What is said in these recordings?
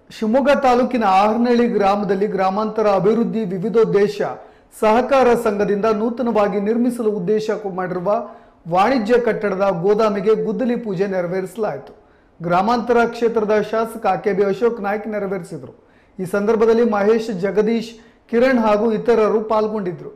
ಶಿವಮೊಗ್ಗ ತಾಲೂಕಿನ ಆಹರ್ನಳ್ಳಿ ಗ್ರಾಮದಲ್ಲಿ ಗ್ರಾಮಾಂತರ ಅಭಿವೃದ್ಧಿ ವಿವಿಧೋದ್ದೇಶ ಸಹಕಾರ ಸಂಘದಿಂದ ನೂತನವಾಗಿ ನಿರ್ಮಿಸಲು ಉದ್ದೇಶ ಮಾಡಿರುವ ವಾಣಿಜ್ಯ ಕಟ್ಟಡದ ಗೋದಾಮಿಗೆ ಗುದ್ದಲಿ ಪೂಜೆ ನೆರವೇರಿಸಲಾಯಿತು ಗ್ರಾಮಾಂತರ ಕ್ಷೇತ್ರದ ಶಾಸಕ ಕೆಬಿ ಅಶೋಕ್ ನಾಯ್ಕ್ ನೆರವೇರಿಸಿದರು ಈ ಸಂದರ್ಭದಲ್ಲಿ ಮಹೇಶ್ ಜಗದೀಶ್ ಕಿರಣ್ ಹಾಗೂ ಇತರರು ಪಾಲ್ಗೊಂಡಿದ್ದರು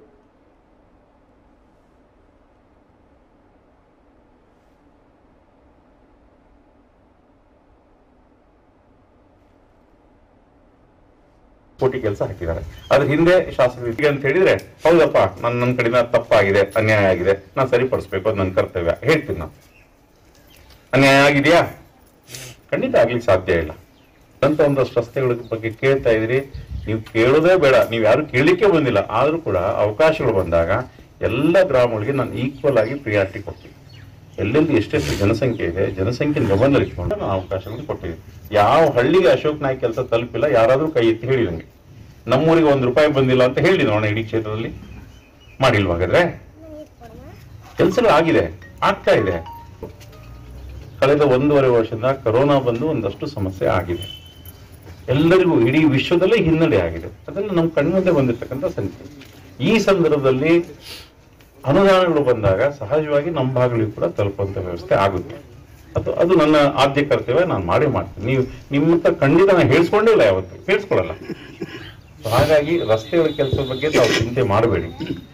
ಕೋಟಿ ಕೆಲಸ ಹಾಕಿದ್ದಾರೆ ಅದ್ರ ಹಿಂದೆ ಶಾಸಕರಿಗೆ ಅಂತ ಹೇಳಿದ್ರೆ ಹೌದಪ್ಪ ನನ್ನ ನನ್ನ ಕಡೆಯಿಂದ ತಪ್ಪಾಗಿದೆ ಅನ್ಯಾಯ ಆಗಿದೆ ನಾನು ಸರಿಪಡಿಸ್ಬೇಕು ಅದು ನನ್ನ ಕರ್ತವ್ಯ ಹೇಳ್ತೀನಿ ನಾನು ಅನ್ಯಾಯ ಆಗಿದೆಯಾ ಖಂಡಿತ ಆಗ್ಲಿಕ್ಕೆ ಸಾಧ್ಯ ಇಲ್ಲ ಅಂತ ಒಂದಷ್ಟು ರಸ್ತೆಗಳ ಬಗ್ಗೆ ಕೇಳ್ತಾ ಇದ್ರಿ ನೀವು ಕೇಳೋದೇ ಬೇಡ ನೀವು ಯಾರು ಕೇಳಲಿಕ್ಕೆ ಬಂದಿಲ್ಲ ಆದ್ರೂ ಕೂಡ ಅವಕಾಶಗಳು ಬಂದಾಗ ಎಲ್ಲ ಗ್ರಾಮಗಳಿಗೆ ನಾನು ಈಕ್ವಲ್ ಆಗಿ ಪ್ರಿಯಾರಿಟಿ ಕೊಡ್ತೀನಿ ಎಲ್ಲೆಲ್ಲಿ ಎಷ್ಟೆಷ್ಟು ಜನಸಂಖ್ಯೆ ಇದೆ ಜನಸಂಖ್ಯೆ ಗಮನದಲ್ಲಿಟ್ಕೊಂಡು ನಾನು ಅವಕಾಶಗಳನ್ನು ಕೊಟ್ಟಿದ್ದೀನಿ ಯಾವ ಹಳ್ಳಿಗೆ ಅಶೋಕ್ ನಾಯ್ಕ್ ಕೆಲಸ ತಲುಪಿಲ್ಲ ಯಾರಾದ್ರೂ ಕೈ ಎತ್ತಿ ಹೇಳಿ ನಂಗೆ ನಮ್ಮೂರಿಗೆ ಒಂದು ರೂಪಾಯಿ ಬಂದಿಲ್ಲ ಅಂತ ಹೇಳಿ ನೋಡೋಣ ಇಡೀ ಕ್ಷೇತ್ರದಲ್ಲಿ ಮಾಡಿಲ್ವಾ ಹಾಗಾದ್ರೆ ಕೆಲಸಗಳು ಆಗಿದೆ ಆಗ್ತಾ ಇದೆ ಕಳೆದ ಒಂದೂವರೆ ವರ್ಷದಿಂದ ಕರೋನಾ ಬಂದು ಒಂದಷ್ಟು ಸಮಸ್ಯೆ ಆಗಿದೆ ಎಲ್ಲರಿಗೂ ಇಡೀ ವಿಶ್ವದಲ್ಲೇ ಹಿನ್ನಡೆ ಆಗಿದೆ ಅದೆಲ್ಲ ನಮ್ಮ ಕಣ್ಮುಂದೆ ಬಂದಿರತಕ್ಕಂಥ ಸಂಖ್ಯೆ ಈ ಸಂದರ್ಭದಲ್ಲಿ ಅನುದಾನಗಳು ಬಂದಾಗ ಸಹಜವಾಗಿ ನಮ್ಮ ಭಾಗಗಳಿಗೂ ಕೂಡ ತಲುಪುವಂತ ವ್ಯವಸ್ಥೆ ಆಗುತ್ತೆ ಅದು ಅದು ನನ್ನ ಆದ್ಯ ಕರ್ತವ್ಯ ನಾನು ಮಾಡೇ ಮಾಡ್ತೀನಿ ನೀವು ನಿಮ್ಮ ಹತ್ರ ಖಂಡಿತ ನಾನು ಹೇಳ್ಸ್ಕೊಂಡೇ ಇಲ್ಲ ಯಾವತ್ತು ಹೇಳ್ಸ್ಕೊಳಲ್ಲ So ಹಾಗಾಗಿ ರಸ್ತೆಗಳ ಕೆಲಸದ ಬಗ್ಗೆ ತಾವು ಚಿಂತೆ ಮಾಡಬೇಡಿ